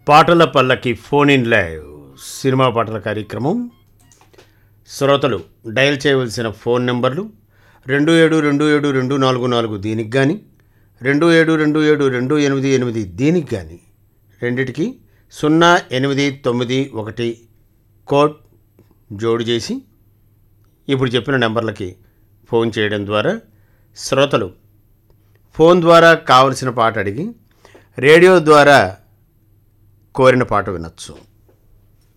పాటల పల్లకి phone in live cinema పాటల కార్యక్రమం శ్రోతలు డయల్ చేయవలసిన ఫోన్ నెంబర్లు రెండు ఏడు రెండు ఏడు రెండు నాలుగు నాలుగు దీనికి కానీ రెండు ఏడు రెండు ఏడు రెండు ఎనిమిది ఎనిమిది దీనికి కానీ రెండిటికి సున్నా ఎనిమిది తొమ్మిది ఒకటి కోడ్ జోడు చేసి ఇప్పుడు చెప్పిన నెంబర్లకి ఫోన్ చేయడం ద్వారా శ్రోతలు ఫోన్ ద్వారా కావలసిన పాట అడిగి రేడియో ద్వారా కోరిన పాట వినొచ్చు